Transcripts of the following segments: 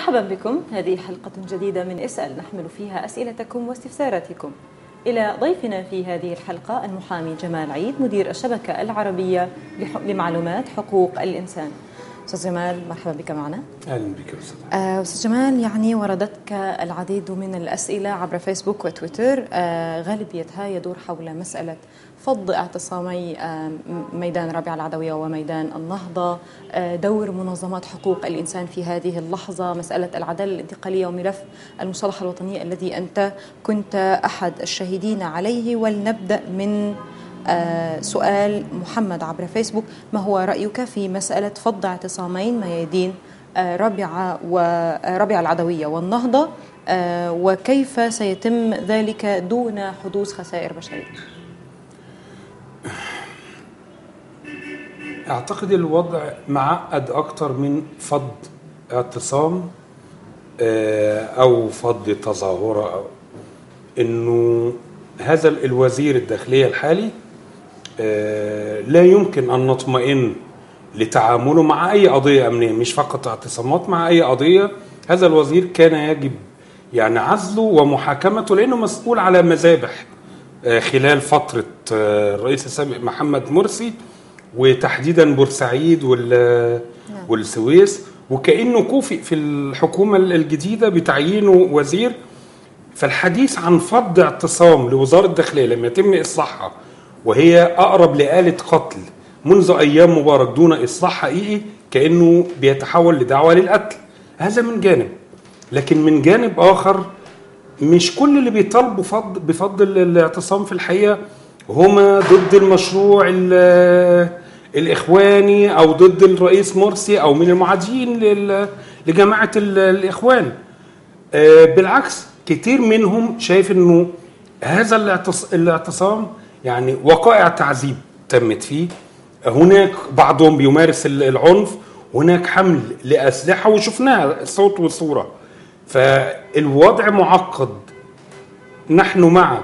مرحبا بكم هذه حلقة جديدة من اسأل نحمل فيها أسئلتكم واستفساراتكم إلى ضيفنا في هذه الحلقة المحامي جمال عيد مدير الشبكة العربية لمعلومات حقوق الإنسان أستاذ جمال مرحبا بك معنا اهلا بك يا استاذ آه، أستاذ جمال يعني وردتك العديد من الأسئلة عبر فيسبوك وتويتر آه، غالبيتها يدور حول مسألة فض اعتصامي آه، ميدان رابعة العدوية وميدان النهضة آه، دور منظمات حقوق الإنسان في هذه اللحظة مسألة العدالة الانتقالية وملف المصالحة الوطنية الذي أنت كنت أحد الشاهدين عليه ولنبدأ من آه، سؤال محمد عبر فيسبوك ما هو رأيك في مسألة فض اعتصامين ميادين آه، رابعة ورابعة العدوية والنهضة آه، وكيف سيتم ذلك دون حدوث خسائر بشرية اعتقد الوضع معقد اكتر من فض اعتصام آه، او فض تظاهره أو انه هذا الوزير الداخليه الحالي آه، لا يمكن ان نطمئن لتعامله مع اي قضيه امنيه مش فقط اعتصامات مع اي قضيه هذا الوزير كان يجب يعني عزله ومحاكمته لانه مسؤول على مذابح آه، خلال فتره آه، الرئيس السابق محمد مرسي وتحديدا بورسعيد وال والسويس وكانه كوفئ في الحكومه الجديده بتعيينه وزير فالحديث عن فض اعتصام لوزاره الداخليه لم يتم اصلاحها وهي اقرب لاله قتل منذ ايام مبارك دون اصلاح حقيقي كانه بيتحول لدعوه للقتل هذا من جانب لكن من جانب اخر مش كل اللي بيطالبوا فض بفض ال- الاعتصام في الحقيقه هما ضد المشروع ال- الاخواني او ضد الرئيس مرسي او من المعادين لل- لجماعه ال- الاخوان آه، بالعكس كتير منهم شايف انه هذا الاعتص- الاعتصام يعني وقائع تعذيب تمت فيه هناك بعضهم بيمارس ال- العنف هناك حمل لاسلحه وشفناها صوت وصوره فالوضع معقد نحن مع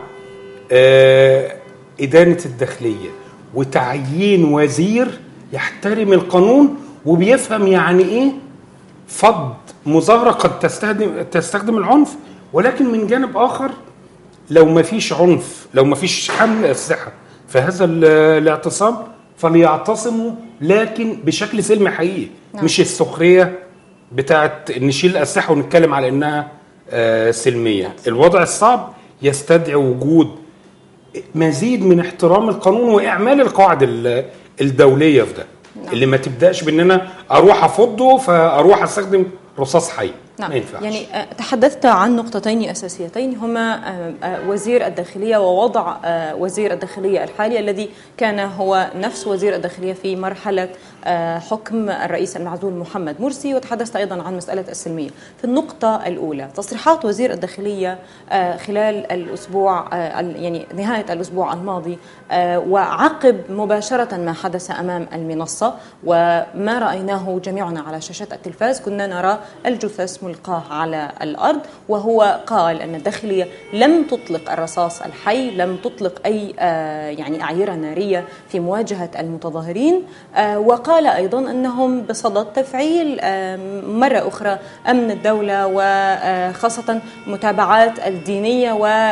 آه، إدانة الداخلية وتعيين وزير يحترم القانون وبيفهم يعني إيه فض مظاهرة قد تستخدم تستخدم العنف ولكن من جانب آخر لو ما فيش عنف لو ما فيش حمل أسلحة في هذا ال- الاعتصام فليعتصموا لكن بشكل سلمي حقيقي نعم. مش السخرية بتاعت نشيل الأسلحة ونتكلم على إنها آه، سلمية الوضع الصعب يستدعي وجود مزيد من احترام القانون واعمال القواعد ال- الدوليه في ده نعم. اللي ما تبداش بان انا اروح افضه فاروح استخدم رصاص حي نعم ما ينفعش يعني آه، تحدثت عن نقطتين أساسيتين هما آه، آه، وزير الداخلية ووضع آه، وزير الداخلية الحالي الذي كان هو نفس وزير الداخلية في مرحلة آه، حكم الرئيس المعزول محمد مرسي وتحدثت أيضا عن مسألة السلمية في النقطة الأولى تصريحات وزير الداخلية آه، خلال الأسبوع آه، ال- يعني نهاية الأسبوع الماضي آه، وعقب مباشرة ما حدث أمام المنصة وما رأيناه جميعنا على شاشات التلفاز كنا نرى الجثث ملقاه على الأرض وهو قال أن الداخلية لم تطلق الرصاص الحي لم تطلق أي آه، يعني أعيرة نارية في مواجهة المتظاهرين آه، وقال أيضا أنهم بصدد تفعيل آه، مرة أخرى أمن الدولة وخاصة متابعات الدينية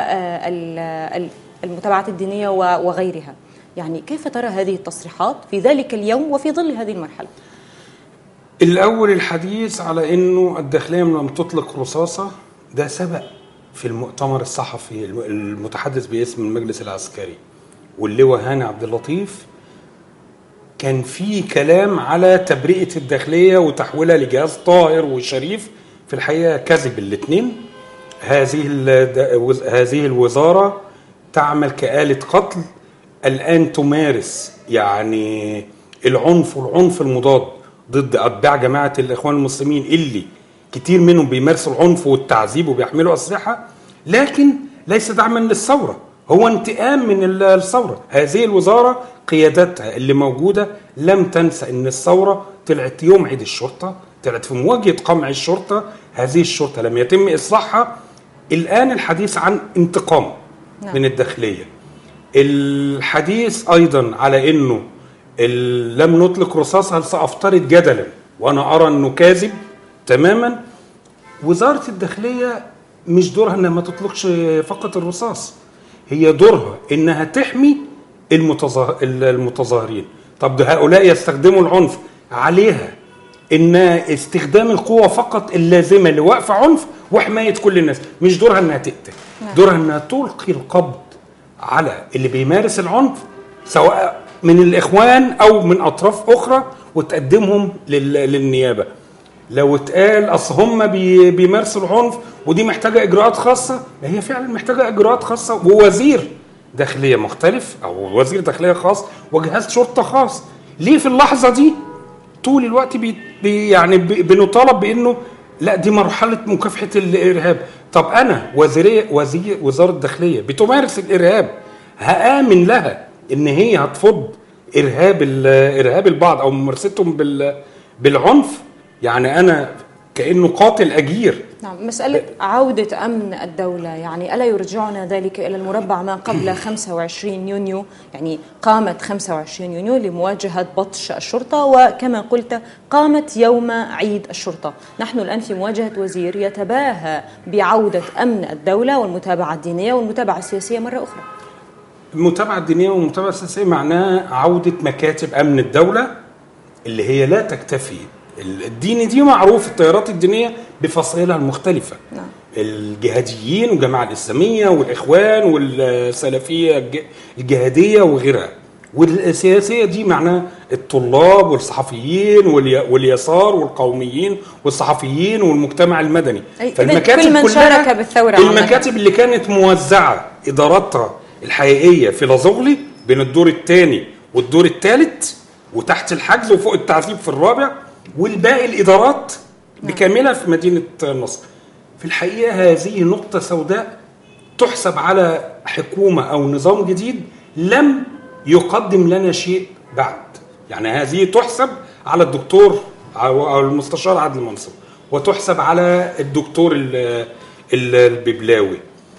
والمتابعات الدينية و- وغيرها يعني كيف ترى هذه التصريحات في ذلك اليوم وفي ظل هذه المرحلة الاول الحديث على انه الداخليه لم تطلق رصاصه ده سبق في المؤتمر الصحفي الم- المتحدث باسم المجلس العسكري واللواء هاني عبد اللطيف كان في كلام على تبرئه الداخليه وتحويلها لجهاز طاهر وشريف في الحقيقه كذب الاثنين هذه ال- وز- هذه الوزاره تعمل كآلة قتل الآن تمارس يعني العنف والعنف المضاد ضد أتباع جماعة الإخوان المسلمين اللي كتير منهم بيمارسوا العنف والتعذيب وبيحملوا أسلحة لكن ليس دعما للثورة هو انتقام من ال- الثورة هذه الوزارة قيادتها اللي موجودة لم تنسى أن الثورة طلعت يوم عيد الشرطة طلعت في مواجهة قمع الشرطة هذه الشرطة لم يتم إصلاحها الآن الحديث عن انتقام نعم. من الداخلية الحديث أيضا على أنه ال- لم نطلق رصاص هل سأفترض جدلا وأنا أرى أنه كاذب تماما وزاره الداخليه مش دورها انها ما تطلقش فقط الرصاص هي دورها انها تحمي المتظاه- المتظاهرين طب ده هؤلاء يستخدموا العنف عليها ان استخدام القوه فقط اللازمه لوقف عنف وحمايه كل الناس مش دورها انها تقتل نعم. دورها انها تلقي القبض على اللي بيمارس العنف سواء من الاخوان او من اطراف اخرى وتقدمهم لل- للنيابه لو اتقال اصل هم بي بيمارسوا العنف ودي محتاجه اجراءات خاصه ما هي فعلا محتاجه اجراءات خاصه ووزير داخليه مختلف او وزير داخليه خاص وجهاز شرطه خاص ليه في اللحظه دي طول الوقت بي بي يعني بي بنطالب بانه لا دي مرحله مكافحه الارهاب طب انا وزيريه وزير وزاره الداخليه بتمارس الارهاب هامن لها ان هي هتفض ارهاب ال- ارهاب البعض او ممارستهم بال بالعنف يعني انا كانه قاتل اجير نعم مسألة عودة أمن الدولة يعني ألا يرجعنا ذلك إلى المربع ما قبل 25 يونيو يعني قامت 25 يونيو لمواجهة بطش الشرطة وكما قلت قامت يوم عيد الشرطة نحن الآن في مواجهة وزير يتباهى بعودة أمن الدولة والمتابعة الدينية والمتابعة السياسية مرة أخرى المتابعه الدينيه والمتابعه السياسيه معناها عوده مكاتب امن الدوله اللي هي لا تكتفي الدين دي معروف التيارات الدينيه بفصائلها المختلفه نعم. الجهاديين والجماعه الاسلاميه والاخوان والسلفيه الج- الجهاديه وغيرها والسياسيه دي معناها الطلاب والصحفيين والي- واليسار والقوميين والصحفيين والمجتمع المدني أي إذن كل من كلها- شارك بالثورة عامة. المكاتب اللي كانت موزعه اداراتها الحقيقيه في لازغلي بين الدور الثاني والدور الثالث وتحت الحجز وفوق التعذيب في الرابع والباقي الادارات بكاملها في مدينه النصر. في الحقيقه هذه نقطه سوداء تحسب على حكومه او نظام جديد لم يقدم لنا شيء بعد. يعني هذه تحسب على الدكتور او أو المستشار عادل منصور وتحسب على الدكتور ال- ال- الببلاوي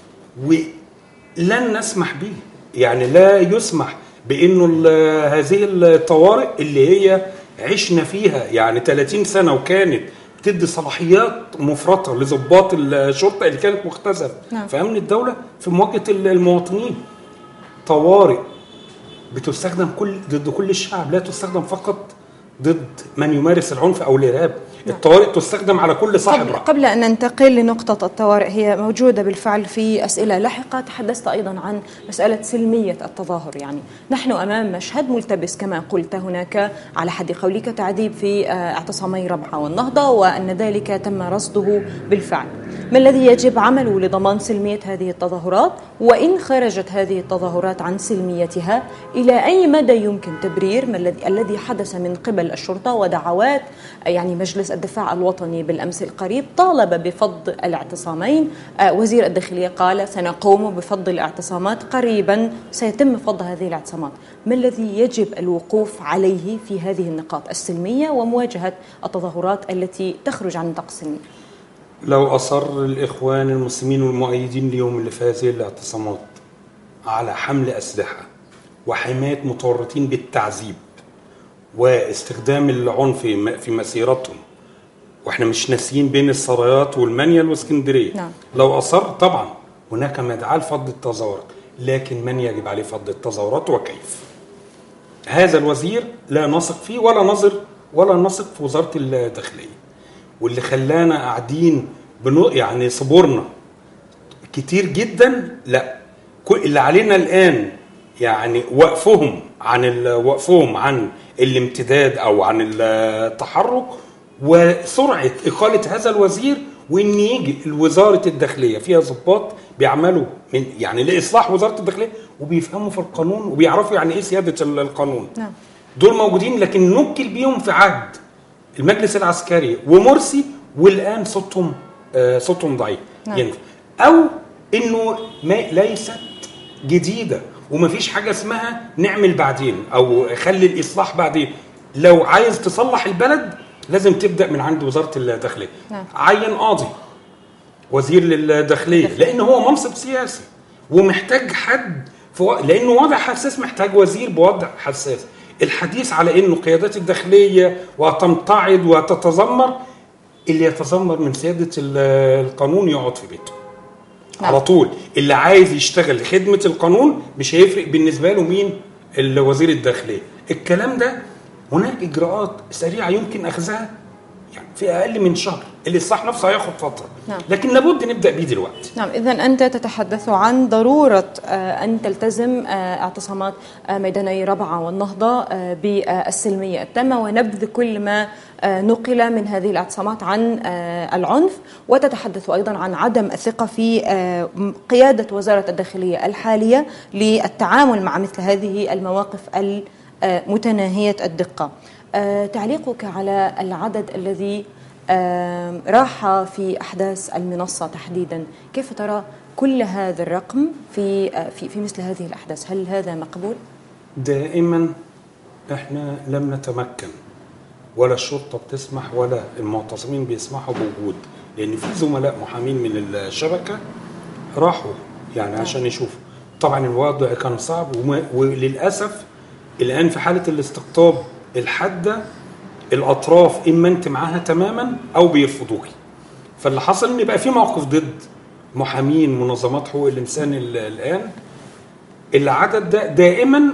ولن نسمح به يعني لا يسمح بانه ال- هذه الطوارئ اللي هي عشنا فيها يعني 30 سنه وكانت بتدي صلاحيات مفرطه لضباط الشرطه اللي كانت مختزله نعم. في امن الدوله في مواجهه المواطنين طوارئ بتستخدم كل ضد كل الشعب لا تستخدم فقط ضد من يمارس العنف او الارهاب الطوارئ تستخدم على كل صاحب قبل, رأي قبل أن ننتقل لنقطة الطوارئ هي موجودة بالفعل في أسئلة لاحقة تحدثت أيضا عن مسألة سلمية التظاهر يعني نحن أمام مشهد ملتبس كما قلت هناك على حد قولك تعذيب في آه، اعتصامي ربعة والنهضة وأن ذلك تم رصده بالفعل ما الذي يجب عمله لضمان سلمية هذه التظاهرات وإن خرجت هذه التظاهرات عن سلميتها إلى أي مدى يمكن تبرير ما الذي الذي حدث من قبل الشرطة ودعوات يعني مجلس الدفاع الوطني بالأمس القريب طالب بفض الاعتصامين آه، وزير الداخلية قال سنقوم بفض الاعتصامات قريبا سيتم فض هذه الاعتصامات ما الذي يجب الوقوف عليه في هذه النقاط السلمية ومواجهة التظاهرات التي تخرج عن نطاق السلمية لو اصر الاخوان المسلمين والمؤيدين ليهم اللي في هذه الاعتصامات على حمل اسلحه وحمايه متورطين بالتعذيب واستخدام العنف في مسيرتهم واحنا مش ناسيين بين السرايات والمنيل واسكندريه نعم. لو اصر طبعا هناك مدعاه لفض التظاهرات لكن من يجب عليه فض التظاهرات وكيف هذا الوزير لا نثق فيه ولا نظر ولا نثق في وزاره الداخليه واللي خلانا قاعدين بنو يعني صبرنا كتير جدا لا كل اللي علينا الان يعني وقفهم عن ال- وقفهم عن الامتداد او عن التحرك وسرعه اقاله هذا الوزير وان يجي وزاره الداخليه فيها ضباط بيعملوا من يعني لاصلاح وزاره الداخليه وبيفهموا في القانون وبيعرفوا يعني ايه سياده ال- القانون نعم. دول موجودين لكن نكل بيهم في عهد المجلس العسكري ومرسي والان صوتهم آه، صوتهم ضعيف نعم. ينفع او انه ما ليست جديده ومفيش حاجه اسمها نعمل بعدين او خلي الاصلاح بعدين لو عايز تصلح البلد لازم تبدا من عند وزاره الداخليه نعم. عين قاضي وزير للداخليه لان هو منصب سياسي ومحتاج حد في و... لانه وضع حساس محتاج وزير بوضع حساس الحديث على انه قيادات الداخليه وتمتعض وتتذمر اللي يتذمر من سياده ال- القانون يقعد في بيته نعم. على طول اللي عايز يشتغل لخدمه القانون مش هيفرق بالنسبه له مين وزير الداخليه الكلام ده هناك اجراءات سريعه يمكن اخذها يعني في اقل من شهر الاصلاح نفسه هياخد فتره نعم. لكن لابد نبدا بيه دلوقتي نعم إذا أنت تتحدث عن ضرورة آه، أن تلتزم آه، اعتصامات آه، ميداني ربعة والنهضة آه، بالسلمية التامة ونبذ كل ما آه، نقل من هذه الاعتصامات عن آه، العنف وتتحدث أيضا عن عدم الثقة في آه، م- قيادة وزارة الداخلية الحالية للتعامل مع مثل هذه المواقف المتناهية الدقة آه، تعليقك على العدد الذي آم، راح في احداث المنصه تحديدا كيف ترى كل هذا الرقم في آه، في في مثل هذه الاحداث هل هذا مقبول دائما احنا لم نتمكن ولا الشرطه بتسمح ولا المعتصمين بيسمحوا بوجود لان في زملاء محامين من الشبكه راحوا يعني عشان يشوفوا طبعا الوضع كان صعب وما- وللاسف الان في حاله الاستقطاب الحاده الاطراف اما انت معاها تماما او بيرفضوكي فاللي حصل ان بقى في موقف ضد محامين منظمات حقوق الانسان ال- الان العدد ده دائما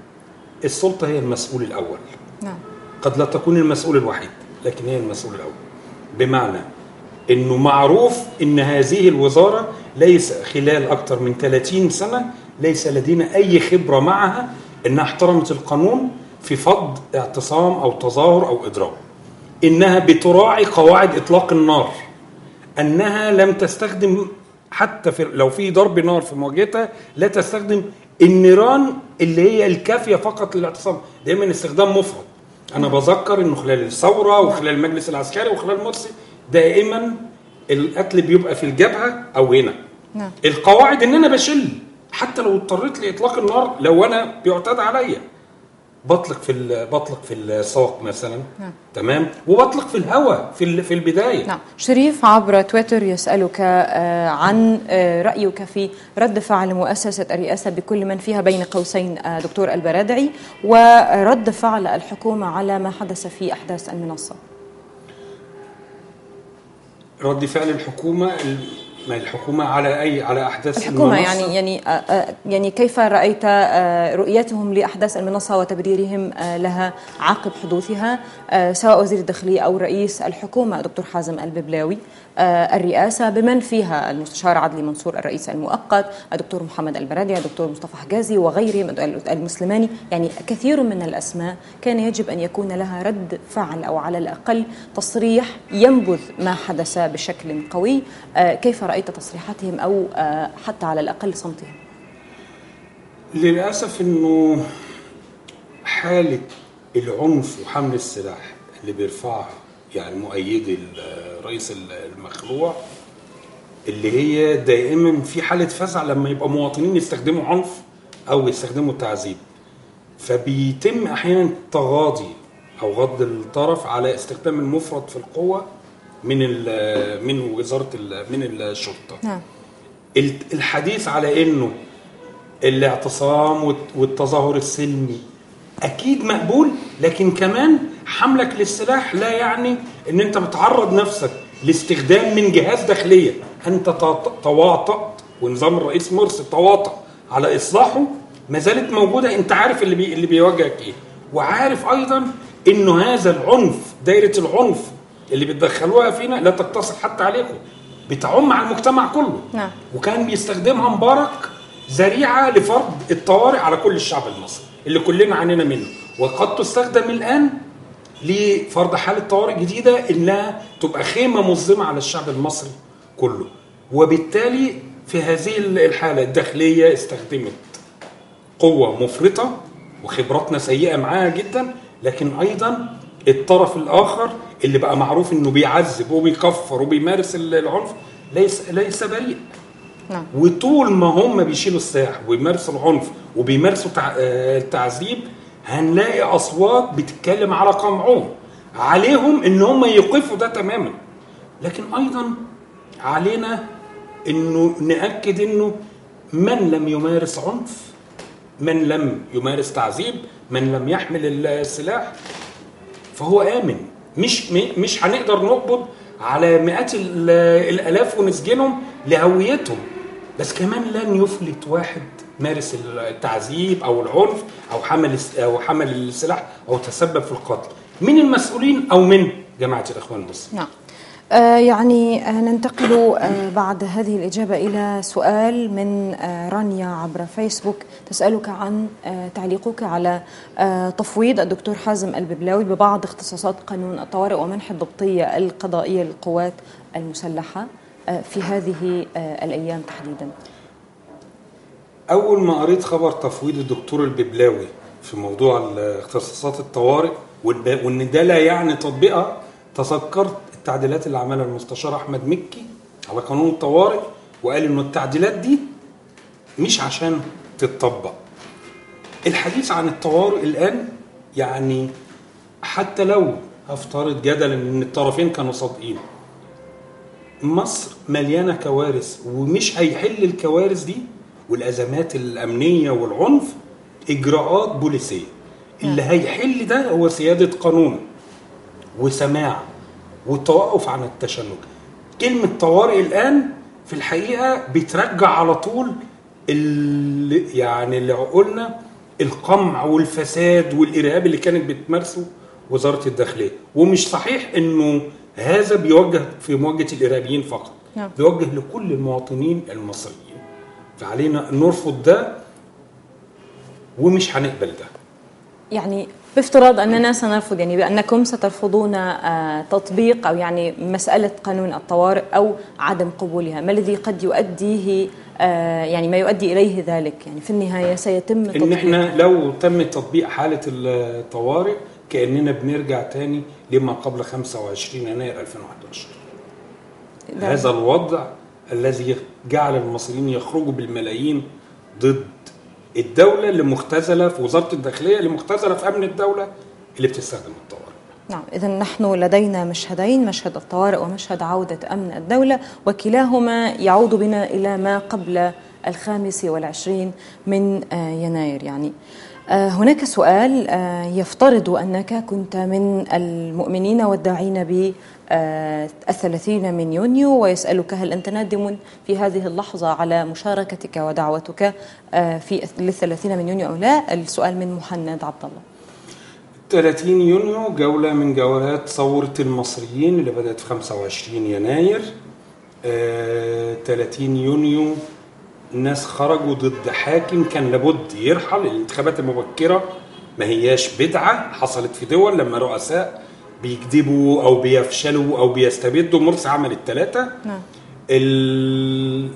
السلطه هي المسؤول الاول نعم قد لا تكون المسؤول الوحيد لكن هي المسؤول الاول بمعنى انه معروف ان هذه الوزاره ليس خلال اكثر من 30 سنه ليس لدينا اي خبره معها انها احترمت القانون في فض اعتصام او تظاهر او اضراب انها بتراعي قواعد اطلاق النار انها لم تستخدم حتى في لو في ضرب نار في مواجهتها لا تستخدم النيران اللي هي الكافيه فقط للاعتصام دايما استخدام مفرط انا بذكر انه خلال الثوره وخلال المجلس العسكري وخلال مرسي دائما القتل بيبقى في الجبهه او هنا نعم القواعد ان انا بشل حتى لو اضطريت لاطلاق النار لو انا بيعتاد عليا بطلق في ال- بطلق في الساق مثلا نعم. تمام وبطلق في الهواء في ال- في البدايه نعم شريف عبر تويتر يسألك آه، عن آه، رأيك في رد فعل مؤسسة الرئاسة بكل من فيها بين قوسين آه، دكتور البرادعي ورد فعل الحكومة على ما حدث في أحداث المنصة رد فعل الحكومه ال- ما الحكومه على اي على احداث الحكومة المنصة؟ يعني يعني آه، آه، يعني كيف رأيت آه، رؤيتهم لأحداث المنصة وتبريرهم آه، لها عقب حدوثها آه، سواء وزير الداخلية أو رئيس الحكومة دكتور حازم الببلاوي آه، الرئاسة بمن فيها المستشار عدلي منصور الرئيس المؤقت الدكتور محمد البرادعي الدكتور مصطفى حجازي وغيرهم المسلماني يعني كثير من الأسماء كان يجب أن يكون لها رد فعل أو على الأقل تصريح ينبذ ما حدث بشكل قوي آه، كيف رأيت تصريحاتهم أو آه، حتى على الأقل صمتهم للاسف انه حاله العنف وحمل السلاح اللي بيرفعها يعني مؤيدي الرئيس المخلوع اللي هي دائما في حاله فزع لما يبقى مواطنين يستخدموا عنف او يستخدموا تعذيب فبيتم احيانا تغاضي او غض الطرف على استخدام المفرط في القوه من ال- من وزاره ال- من الشرطه نعم الت- الحديث على انه الاعتصام والت- والتظاهر السلمي اكيد مقبول لكن كمان حملك للسلاح لا يعني ان انت بتعرض نفسك لاستخدام من جهاز داخليه انت تط- تواطأت ونظام الرئيس مرسي تواطأ على اصلاحه ما زالت موجوده انت عارف اللي بي اللي بيواجهك ايه وعارف ايضا انه هذا العنف دايره العنف اللي بتدخلوها فينا لا تقتصر حتى عليكم بتعم على المجتمع كله نعم. وكان بيستخدمها مبارك ذريعه لفرض الطوارئ على كل الشعب المصري اللي كلنا عانينا منه وقد تستخدم الان لفرض حاله طوارئ جديده انها تبقى خيمه مظلمه على الشعب المصري كله وبالتالي في هذه الحاله الداخليه استخدمت قوة مفرطة وخبراتنا سيئة معاها جدا لكن أيضا الطرف الآخر اللي بقى معروف إنه بيعذب وبيكفر وبيمارس العنف ليس ليس بريء نعم وطول ما هم بيشيلوا السلاح وبيمارسوا العنف وبيمارسوا تع- آه، التعذيب هنلاقي اصوات بتتكلم على قمعهم عليهم ان هم يوقفوا ده تماما لكن ايضا علينا انه ناكد انه من لم يمارس عنف من لم يمارس تعذيب من لم يحمل السلاح فهو امن مش م- مش هنقدر نقبض على مئات ال- الالاف ونسجنهم لهويتهم بس كمان لن يفلت واحد مارس التعذيب او العنف او حمل الس- او حمل السلاح او تسبب في القتل من المسؤولين او من جماعه الاخوان المسلمين نعم آه، يعني آه، ننتقل آه، بعد هذه الإجابة إلى سؤال من آه، رانيا عبر فيسبوك تسألك عن آه، تعليقك على آه، تفويض الدكتور حازم الببلاوي ببعض اختصاصات قانون الطوارئ ومنح الضبطية القضائية للقوات المسلحة آه، في هذه آه، الأيام تحديدا اول ما قريت خبر تفويض الدكتور الببلاوي في موضوع اختصاصات الطوارئ وإن- وان ده لا يعني تطبيقها تذكرت التعديلات اللي عملها المستشار احمد مكي على قانون الطوارئ وقال انه التعديلات دي مش عشان تتطبق الحديث عن الطوارئ الان يعني حتى لو هفترض جدلا ان الطرفين كانوا صادقين مصر مليانه كوارث ومش هيحل الكوارث دي والازمات الامنيه والعنف اجراءات بوليسيه اللي هيحل ده هو سياده قانون وسماع والتوقف عن التشنج كلمه طوارئ الان في الحقيقه بترجع على طول اللي يعني اللي قلنا القمع والفساد والارهاب اللي كانت بتمارسه وزاره الداخليه ومش صحيح انه هذا بيوجه في مواجهه الارهابيين فقط نعم. بيوجه لكل المواطنين المصريين فعلينا نرفض ده ومش هنقبل ده يعني بافتراض اننا سنرفض يعني بانكم سترفضون آه، تطبيق او يعني مساله قانون الطوارئ او عدم قبولها، ما الذي قد يؤديه آه، يعني ما يؤدي اليه ذلك؟ يعني في النهايه سيتم ان تطبيق احنا لو تم تطبيق حاله الطوارئ كاننا بنرجع تاني لما قبل 25 يناير 2011 ده- هذا الوضع الذي جعل المصريين يخرجوا بالملايين ضد الدولة اللي مختزلة في وزارة الداخلية اللي مختزلة في أمن الدولة اللي بتستخدم الطوارئ نعم إذا نحن لدينا مشهدين مشهد الطوارئ ومشهد عودة أمن الدولة وكلاهما يعود بنا إلى ما قبل الخامس والعشرين من آه، يناير يعني آه، هناك سؤال آه، يفترض أنك كنت من المؤمنين والداعين ب آه، الثلاثين من يونيو ويسألك هل أنت نادم في هذه اللحظة على مشاركتك ودعوتك آه، في للثلاثين من يونيو أو لا السؤال من محمد عبد الله 30 يونيو جولة من جولات ثورة المصريين اللي بدأت في 25 يناير آه 30 يونيو الناس خرجوا ضد حاكم كان لابد يرحل الانتخابات المبكرة ما هياش بدعة حصلت في دول لما رؤساء بيكذبوا أو بيفشلوا أو بيستبدوا مرسي عمل الثلاثة نعم ال...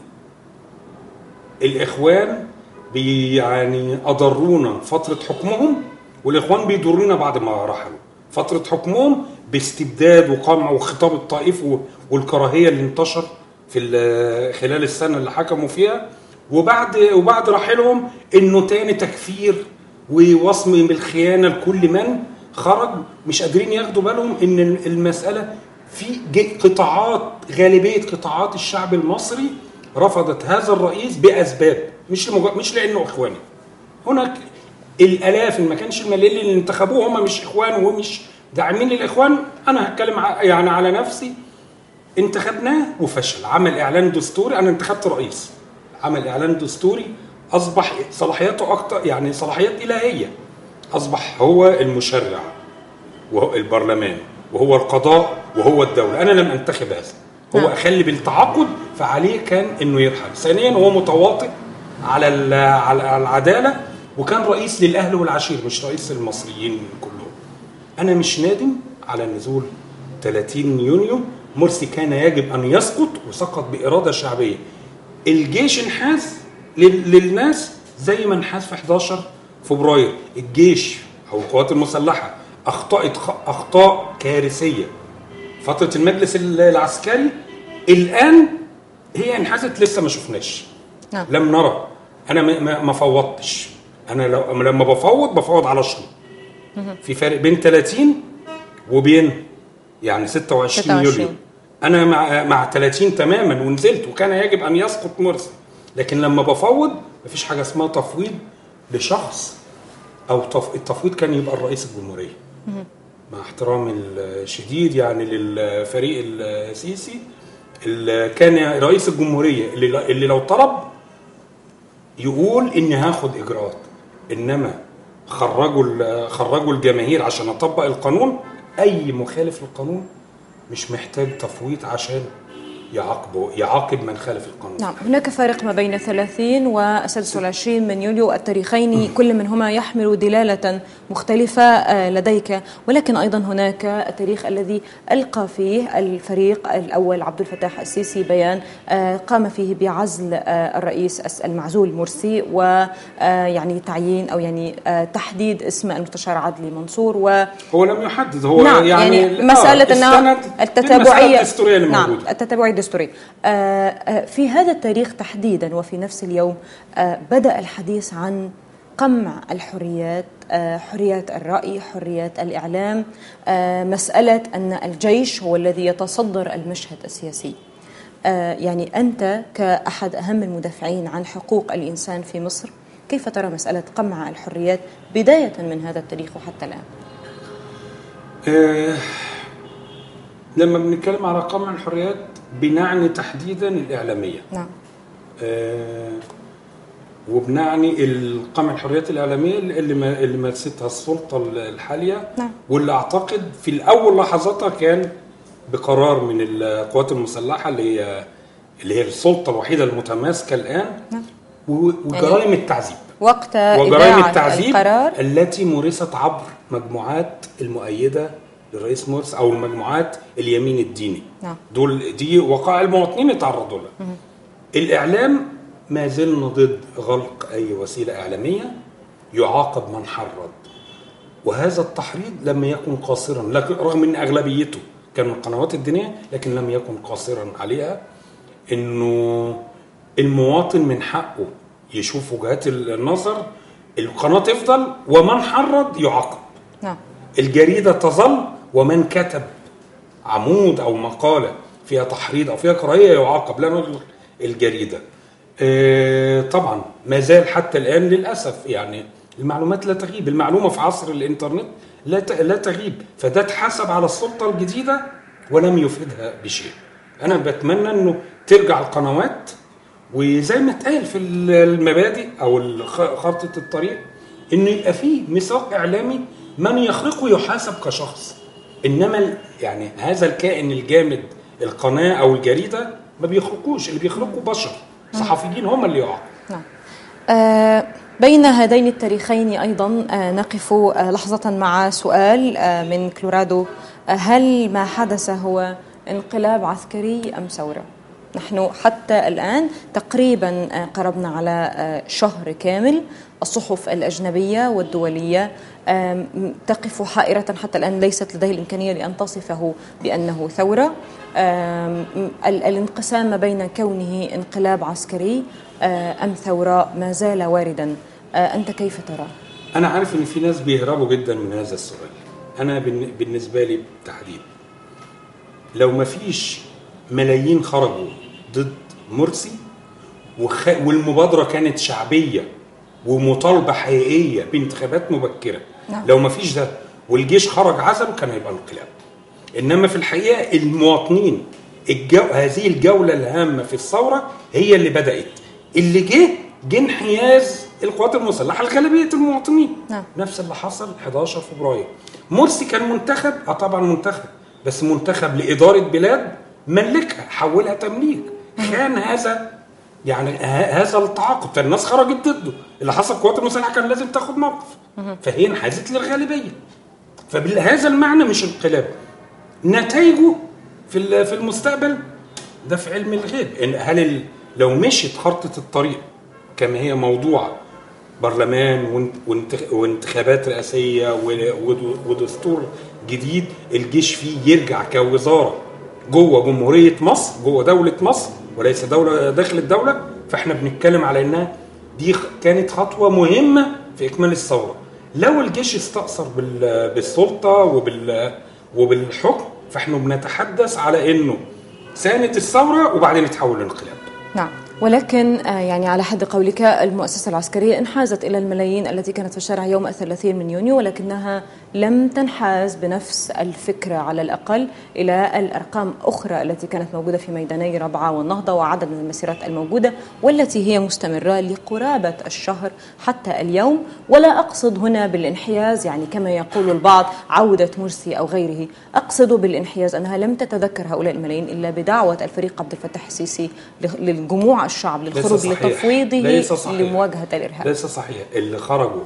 الاخوان بي يعني اضرونا فتره حكمهم والاخوان بيضرونا بعد ما رحلوا فتره حكمهم باستبداد وقمع وخطاب الطائف و- والكراهيه اللي انتشر في ال- خلال السنه اللي حكموا فيها وبعد وبعد رحيلهم انه تاني تكفير ووصم بالخيانه لكل من خرج مش قادرين ياخدوا بالهم ان المساله في ج- قطاعات غالبيه قطاعات الشعب المصري رفضت هذا الرئيس باسباب مش لمج... مش لانه اخواني هناك الالاف ان ما كانش الملايين اللي انتخبوه هم مش اخوان ومش داعمين للاخوان انا هتكلم ع- يعني على نفسي انتخبناه وفشل عمل اعلان دستوري انا انتخبت رئيس عمل اعلان دستوري اصبح صلاحياته اكتر يعني صلاحيات الهيه اصبح هو المشرع وهو البرلمان وهو القضاء وهو الدوله انا لم انتخب هذا هو نعم. اخلي بالتعاقد فعليه كان انه يرحل ثانيا هو متواطئ على ال- على على العداله وكان رئيس للاهل والعشير مش رئيس المصريين كلهم انا مش نادم على نزول 30 يونيو مرسي كان يجب ان يسقط وسقط باراده شعبيه الجيش انحاز لل- للناس زي ما انحاز في 11 فبراير الجيش او القوات المسلحه اخطات خ- اخطاء كارثيه فتره المجلس ال- العسكري الان هي انحازت لسه ما شفناش نعم. لم نرى انا ما- ما ما فوضتش انا لو لما بفوض بفوض على شروط في فرق بين 30 وبين يعني 26 26. يوليو انا مع مع 30 تماما ونزلت وكان يجب ان يسقط مرسي لكن لما بفوض مفيش حاجه اسمها تفويض لشخص او تف... التفويض كان يبقى الرئيس الجمهوريه مع احترامي الشديد يعني للفريق السيسي اللي كان رئيس الجمهوريه اللي, اللي لو طلب يقول اني هاخد اجراءات انما خرجوا ال- خرجوا الجماهير عشان اطبق القانون اي مخالف للقانون مش محتاج تفويض عشان يعاقبه يعاقب من خالف القانون نعم هناك فارق ما بين 30 و 26 من يوليو التاريخين كل منهما يحمل دلالة مختلفة آه، لديك ولكن أيضا هناك التاريخ الذي ألقى فيه الفريق الأول عبد الفتاح السيسي بيان آه، قام فيه بعزل آه، الرئيس الس- المعزول مرسي ويعني تعيين أو يعني آه، تحديد اسم المستشار عدلي منصور و هو لم يحدد هو نعم يعني, يعني مسألة آه، أنها استند التتابعية للمسألة الدستورية اللي نعم موجودة. التتابعية الدستورية آه، آه، في هذا التاريخ تحديدا وفي نفس اليوم آه، بدأ الحديث عن قمع الحريات آه، حريات الرأي حريات الإعلام آه، مسألة أن الجيش هو الذي يتصدر المشهد السياسي آه، يعني أنت كأحد أهم المدافعين عن حقوق الإنسان في مصر كيف ترى مسألة قمع الحريات بداية من هذا التاريخ وحتى الآن آه، لما بنتكلم على قمع الحريات بنعني تحديدا الإعلامية نعم آه، وبنعني قمع الحريات الإعلامية اللي ما اللي مارستها السلطة الحالية نعم. واللي أعتقد في الأول لحظاتها كان بقرار من القوات المسلحة اللي هي اللي هي السلطة الوحيدة المتماسكة الآن نعم. و- وجرائم التعذيب وقت وجرائم إذاعة التعذيب القرار التي مورست عبر مجموعات المؤيدة للرئيس مرسي أو المجموعات اليمين الديني نعم. دول دي وقائع المواطنين يتعرضوا لها الإعلام ما زلنا ضد غلق أي وسيلة إعلامية يعاقب من حرض وهذا التحريض لم يكن قاصرا لكن رغم ان اغلبيته كان من القنوات الدينيه لكن لم يكن قاصرا عليها انه المواطن من حقه يشوف وجهات النظر القناه تفضل ومن حرض يعاقب نعم الجريده تظل ومن كتب عمود او مقاله فيها تحريض او فيها كراهيه يعاقب لا نغلق الجريده آه، طبعا ما زال حتى الان للاسف يعني المعلومات لا تغيب المعلومه في عصر الانترنت لا ت- لا تغيب فده اتحسب على السلطه الجديده ولم يفيدها بشيء انا بتمنى انه ترجع القنوات وزي ما اتقال في المبادئ او الخ- خارطه الطريق انه يبقى فيه ميثاق اعلامي من يخرقه يحاسب كشخص انما ال- يعني هذا الكائن الجامد القناه او الجريده ما بيخرقوش اللي بيخرقوا بشر صحفيين هم اللي يقعوا نعم آه، بين هذين التاريخين أيضا آه، نقف آه، لحظة مع سؤال آه، من كلورادو آه، هل ما حدث هو انقلاب عسكري أم ثورة؟ نحن حتى الآن تقريبا آه، قربنا على آه، شهر كامل الصحف الأجنبية والدولية آم، تقف حائرة حتى الآن ليست لديه الإمكانية لأن تصفه بأنه ثورة آم، ال- الانقسام ما بين كونه انقلاب عسكري آه، أم ثورة ما زال واردا آه، أنت كيف ترى؟ انا عارف ان في ناس بيهربوا جدا من هذا السؤال انا بالن- بالنسبه لي بالتحديد لو ما فيش ملايين خرجوا ضد مرسي وخ... والمبادره كانت شعبيه ومطالبه حقيقيه بانتخابات مبكره نعم. لو ما فيش ده والجيش خرج عزله كان هيبقى انقلاب انما في الحقيقه المواطنين الجو... هذه الجوله الهامه في الثوره هي اللي بدات اللي جه جه انحياز القوات المسلحه لغالبيه المواطنين نعم. نفس اللي حصل 11 فبراير مرسي كان منتخب اه طبعا منتخب بس منتخب لاداره بلاد ملكها حولها تمليك كان هذا يعني ه- هذا التعاقد فالناس خرجت ضده اللي حصل القوات المسلحه كان لازم تاخد موقف فهي انحازت للغالبيه فبهذا المعنى مش انقلاب نتائجه في ال- في المستقبل ده في علم الغيب إن هل ال- لو مشيت خارطه الطريق كما هي موضوعه برلمان وانت- وانت- وانتخابات رئاسيه و- ود- ودستور جديد الجيش فيه يرجع كوزاره جوه جمهوريه مصر جوه دوله مصر وليس دوله داخل الدوله فاحنا بنتكلم على انها دي خ- كانت خطوه مهمه في اكمال الثوره لو الجيش استأثر بال- بالسلطه وبال وبالحكم فاحنا بنتحدث على انه سانت الثوره وبعدين اتحول لانقلاب نعم ولكن آه، يعني على حد قولك المؤسسة العسكرية انحازت إلى الملايين التي كانت في الشارع يوم الثلاثين من يونيو ولكنها لم تنحاز بنفس الفكرة على الأقل إلى الأرقام أخرى التي كانت موجودة في ميداني ربعة والنهضة وعدد من المسيرات الموجودة والتي هي مستمرة لقرابة الشهر حتى اليوم ولا أقصد هنا بالانحياز يعني كما يقول البعض عودة مرسي أو غيره أقصد بالانحياز أنها لم تتذكر هؤلاء الملايين إلا بدعوة الفريق عبد الفتاح السيسي للجموع الشعب للخروج صحيح. لتفويضه ليس صحيح. لمواجهة الإرهاب ليس صحيح اللي خرجوا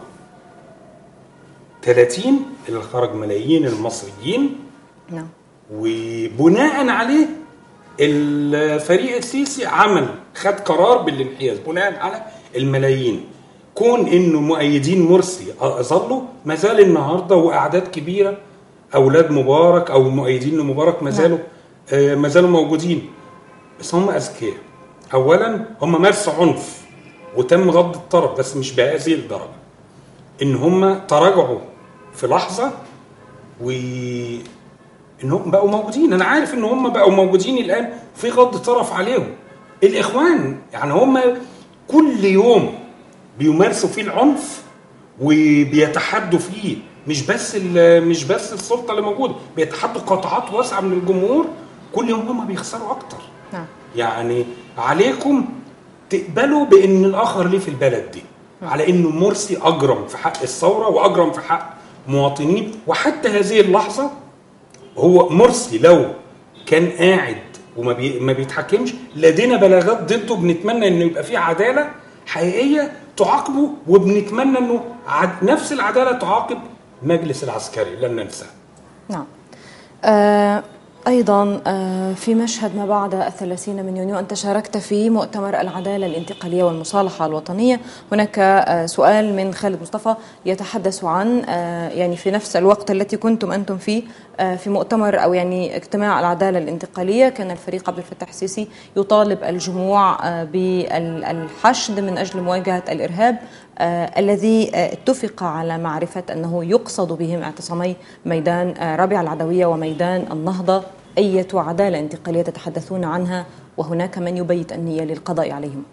30 اللي خرج ملايين المصريين نعم وبناء عليه الفريق السيسي عمل خد قرار بالانحياز بناء على الملايين كون انه مؤيدين مرسي ظلوا ما زال النهارده واعداد كبيره اولاد مبارك او مؤيدين لمبارك ما زالوا آه، ما زالوا موجودين بس هم اذكياء اولا هم مارسوا عنف وتم غض الطرف بس مش بهذه الدرجه ان هم تراجعوا في لحظه و انهم بقوا موجودين انا عارف ان هم بقوا موجودين الان في غض طرف عليهم الاخوان يعني هم كل يوم بيمارسوا فيه العنف وبيتحدوا فيه مش بس ال- مش بس السلطه اللي موجوده بيتحدوا قطاعات واسعه من الجمهور كل يوم هم بيخسروا اكتر نعم يعني عليكم تقبلوا بان الاخر ليه في البلد دي على انه مرسي اجرم في حق الثوره واجرم في حق مواطنين وحتى هذه اللحظه هو مرسي لو كان قاعد وما بي ما بيتحكمش لدينا بلاغات ضده بنتمنى انه يبقى في عداله حقيقيه تعاقبه وبنتمنى انه عد نفس العداله تعاقب مجلس العسكري لن ننساه نعم آه أيضا آه في مشهد ما بعد الثلاثين من يونيو أنت شاركت في مؤتمر العدالة الانتقالية والمصالحة الوطنية هناك آه سؤال من خالد مصطفى يتحدث عن آه يعني في نفس الوقت التي كنتم أنتم فيه آه في مؤتمر أو يعني اجتماع العدالة الانتقالية كان الفريق عبد الفتاح السيسي يطالب الجموع آه بالحشد من أجل مواجهة الإرهاب آه الذي آه اتفق على معرفة أنه يقصد بهم اعتصامي ميدان آه رابعة العدوية وميدان النهضة أية عدالة انتقالية تتحدثون عنها وهناك من يبيت النية للقضاء عليهم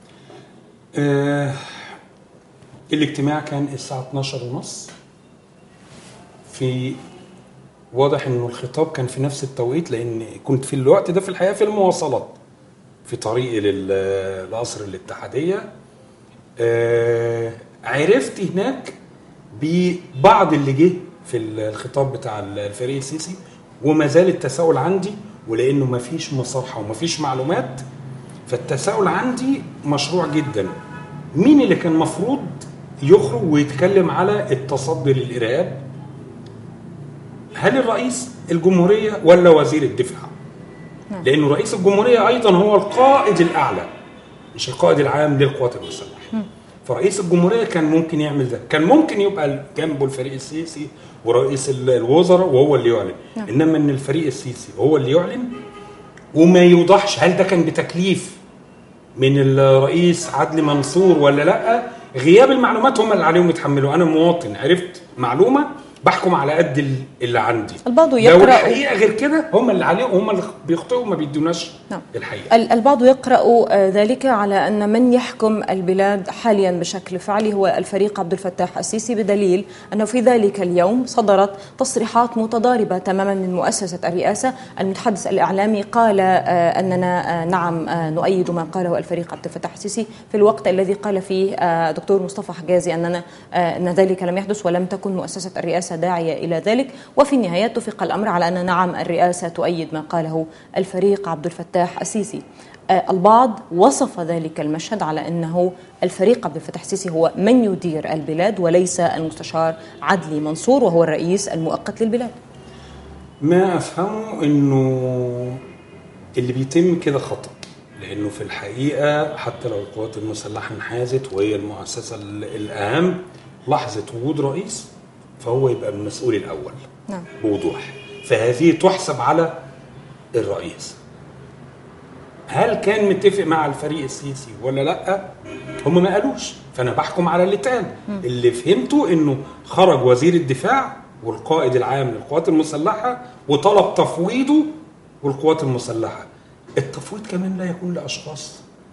آه الاجتماع كان الساعة 12 ونص في واضح انه الخطاب كان في نفس التوقيت لان كنت في الوقت ده في الحقيقة في المواصلات في طريقي لل- لقصر الاتحادية آه عرفت هناك ببعض اللي جه في الخطاب بتاع الفريق السيسي وما زال التساؤل عندي ولانه ما فيش مصالحه وما فيش معلومات فالتساؤل عندي مشروع جدا مين اللي كان مفروض يخرج ويتكلم على التصدي للارهاب هل الرئيس الجمهوريه ولا وزير الدفاع نعم. لانه رئيس الجمهوريه ايضا هو القائد الاعلى مش القائد العام للقوات المسلحه فرئيس الجمهوريه كان ممكن يعمل ده كان ممكن يبقى جنبه الفريق السيسي ورئيس ال- الوزراء وهو اللي يعلن نعم. انما ان الفريق السيسي هو اللي يعلن وما يوضحش هل ده كان بتكليف من الرئيس عدلي منصور ولا لا غياب المعلومات هم اللي عليهم يتحملوا انا مواطن عرفت معلومه بحكم على قد ال- اللي عندي البعض لو يقرأ الحقيقه غير كده هم اللي عليهم هم اللي بيخطئوا وما بيدوناش نعم. الحقيقه ال- البعض يقرأ آه، ذلك على أن من يحكم البلاد حاليا بشكل فعلي هو الفريق عبد الفتاح السيسي بدليل أنه في ذلك اليوم صدرت تصريحات متضاربة تماما من مؤسسة الرئاسة المتحدث الإعلامي قال آه، أننا آه، نعم آه، نؤيد ما قاله الفريق عبد الفتاح السيسي في الوقت الذي قال فيه آه، دكتور مصطفى حجازي أننا آه، أن ذلك لم يحدث ولم تكن مؤسسة الرئاسة داعية إلى ذلك وفي النهاية اتفق الأمر على أن نعم الرئاسة تؤيد ما قاله الفريق عبد الفتاح السيسي آه، البعض وصف ذلك المشهد على أنه الفريق عبد الفتاح السيسي هو من يدير البلاد وليس المستشار عدلي منصور وهو الرئيس المؤقت للبلاد ما افهمه انه اللي بيتم كده خطا لانه في الحقيقه حتى لو القوات المسلحه انحازت وهي المؤسسه ال- الاهم لحظه وجود رئيس فهو يبقى المسؤول الاول نعم بوضوح فهذه تحسب على الرئيس هل كان متفق مع الفريق السيسي ولا لا هم ما قالوش فانا بحكم على اللي اتقال اللي فهمته انه خرج وزير الدفاع والقائد العام للقوات المسلحه وطلب تفويضه والقوات المسلحه التفويض كمان لا يكون لاشخاص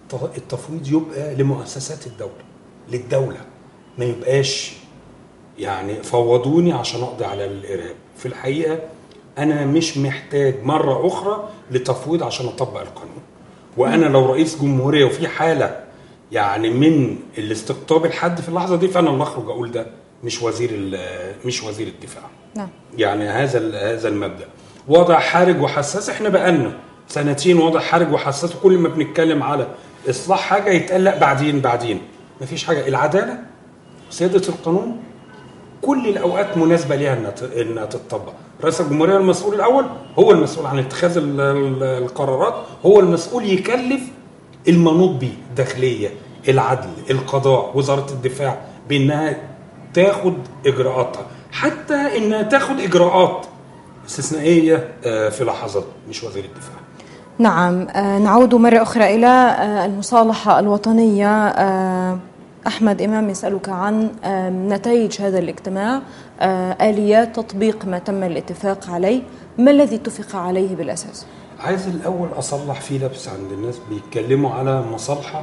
الت- التفويض يبقى لمؤسسات الدوله للدوله ما يبقاش يعني فوضوني عشان اقضي على الارهاب في الحقيقه انا مش محتاج مره اخرى لتفويض عشان اطبق القانون وانا لو رئيس جمهوريه وفي حاله يعني من الاستقطاب الحد في اللحظه دي فانا اللي اخرج اقول ده مش وزير ال- مش وزير الدفاع نعم يعني هذا ال- هذا المبدا وضع حرج وحساس احنا بقالنا سنتين وضع حرج وحساس وكل ما بنتكلم على اصلاح حاجه يتقال لا بعدين بعدين مفيش حاجه العداله سياده القانون كل الاوقات مناسبه ليها انها ت- انها تتطبق رئيس الجمهوريه المسؤول الاول هو المسؤول عن اتخاذ ال- ال- القرارات هو المسؤول يكلف المنوط به الداخليه العدل القضاء وزاره الدفاع بانها تاخد اجراءاتها حتى انها تاخد اجراءات استثنائيه آه، في لحظات مش وزير الدفاع نعم آه، نعود مرة أخرى إلى آه، المصالحة الوطنية آه، أحمد إمام يسألك عن آه، نتائج هذا الاجتماع آه، آليات تطبيق ما تم الاتفاق عليه ما الذي اتفق عليه بالأساس؟ عايز الاول اصلح في لبس عند الناس بيتكلموا على مصالحه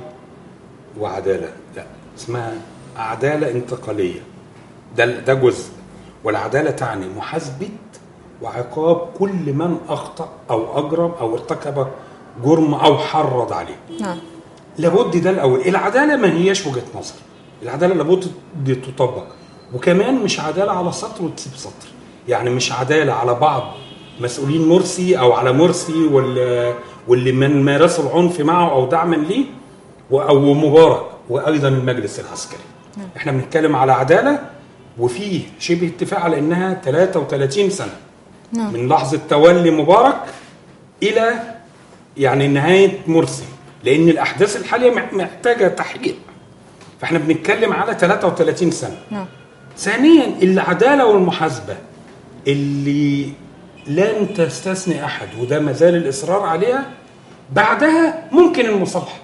وعداله لا اسمها عداله انتقاليه ده ده جزء والعداله تعني محاسبه وعقاب كل من اخطا او اجرم او ارتكب جرم او حرض عليه نعم لابد ده الاول العداله ما هياش وجهه نظر العداله لابد دي تطبق وكمان مش عداله على سطر وتسيب سطر يعني مش عداله على بعض مسؤولين مرسي او على مرسي واللي, واللي من مارسوا العنف معه او دعما ليه و- او مبارك وايضا المجلس العسكري احنا بنتكلم على عداله وفي شبه اتفاق على انها 33 سنه نعم. من لحظه تولي مبارك الى يعني نهايه مرسي لان الاحداث الحاليه مح- محتاجه تحقيق فاحنا بنتكلم على 33 سنه نعم ثانيا العداله والمحاسبه اللي لن تستثني احد وده ما زال الاصرار عليها بعدها ممكن المصالحه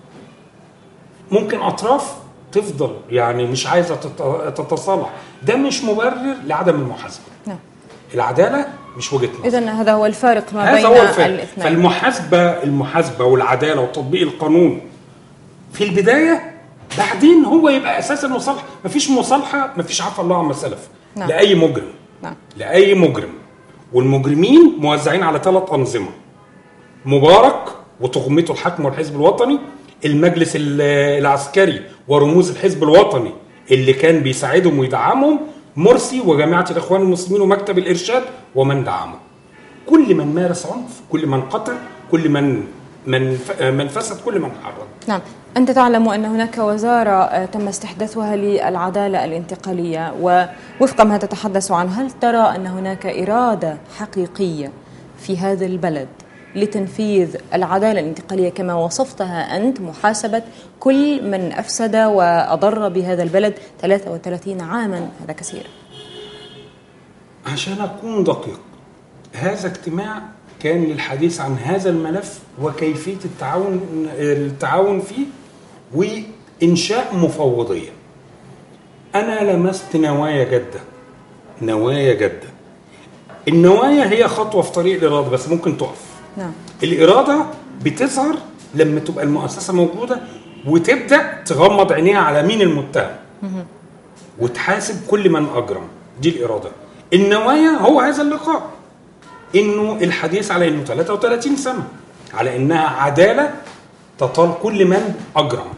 ممكن اطراف تفضل يعني مش عايزه تت- تتصالح ده مش مبرر لعدم المحاسبه نعم العداله مش وجهه نظر إذا هذا هو الفارق ما بين هذا هو الفرق الاثنين فالمحاسبه المحاسبه والعداله وتطبيق القانون في البدايه بعدين هو يبقى اساس المصالحه مفيش مصالحه مفيش عفى الله عما سلف نعم. لاي مجرم نعم لاي مجرم والمجرمين موزعين على ثلاث انظمه مبارك وتغمته الحكم والحزب الوطني المجلس ال- العسكري ورموز الحزب الوطني اللي كان بيساعدهم ويدعمهم مرسي وجماعه الاخوان المسلمين ومكتب الارشاد ومن دعمه كل من مارس عنف كل من قتل كل من من ف- من فسد كل من حرض نعم أنت تعلم أن هناك وزارة آه، تم استحداثها للعدالة الانتقالية ووفق ما تتحدث عنه هل ترى أن هناك إرادة حقيقية في هذا البلد لتنفيذ العدالة الانتقالية كما وصفتها أنت محاسبة كل من أفسد وأضر بهذا البلد 33 عاما هذا كثير عشان اكون دقيق هذا اجتماع كان للحديث عن هذا الملف وكيفيه التعاون التعاون فيه وانشاء مفوضيه انا لمست نوايا جده نوايا جده النوايا هي خطوه في طريق الاراده بس ممكن تقف نعم الاراده بتظهر لما تبقى المؤسسه موجوده وتبدا تغمض عينيها على مين المتهم وتحاسب كل من اجرم دي الاراده النوايا هو هذا اللقاء انه الحديث على انه 33 سنه على انها عداله تطال كل من اجرم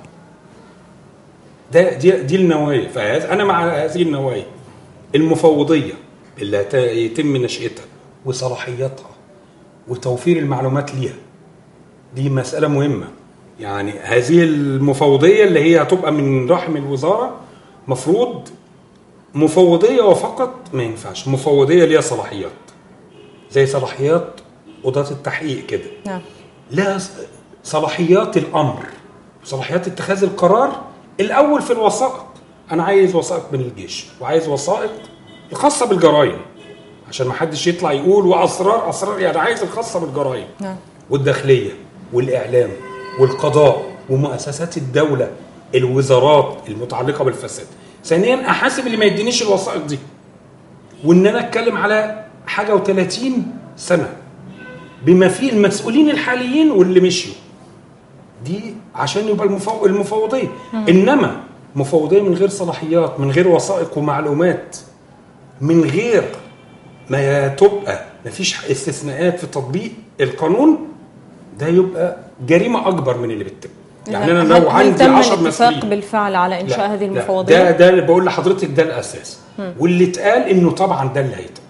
ده دي دي النوايا فهذا انا مع هذه النوايا المفوضيه اللي هت- يتم نشاتها وصلاحياتها وتوفير المعلومات ليها دي مسألة مهمة يعني هذه المفوضية اللي هي هتبقى من رحم الوزارة مفروض مفوضية وفقط ما ينفعش مفوضية ليها صلاحيات زي صلاحيات قضاة التحقيق كده نعم لها ص- صلاحيات الامر صلاحيات اتخاذ القرار الاول في الوثائق انا عايز وثائق من الجيش وعايز وثائق الخاصه بالجرائم عشان ما حدش يطلع يقول واسرار اسرار يعني عايز الخاصه بالجرائم نعم والداخليه والاعلام والقضاء ومؤسسات الدوله الوزارات المتعلقه بالفساد ثانيا احاسب اللي ما يدينيش الوثائق دي وان انا اتكلم على حاجه و30 سنه بما فيه المسؤولين الحاليين واللي مشيوا دي عشان يبقى المفو... المفوضيه انما مفوضيه من غير صلاحيات من غير وثائق ومعلومات من غير ما تبقى مفيش استثناءات في تطبيق القانون ده يبقى جريمه اكبر من اللي بتتم يعني انا هل- لو هل عندي تم 10 الاتفاق مسؤولين بالفعل على انشاء لا، هذه لا، المفوضيه؟ ده ده اللي بقول لحضرتك ده الاساس واللي اتقال انه طبعا ده اللي هيتم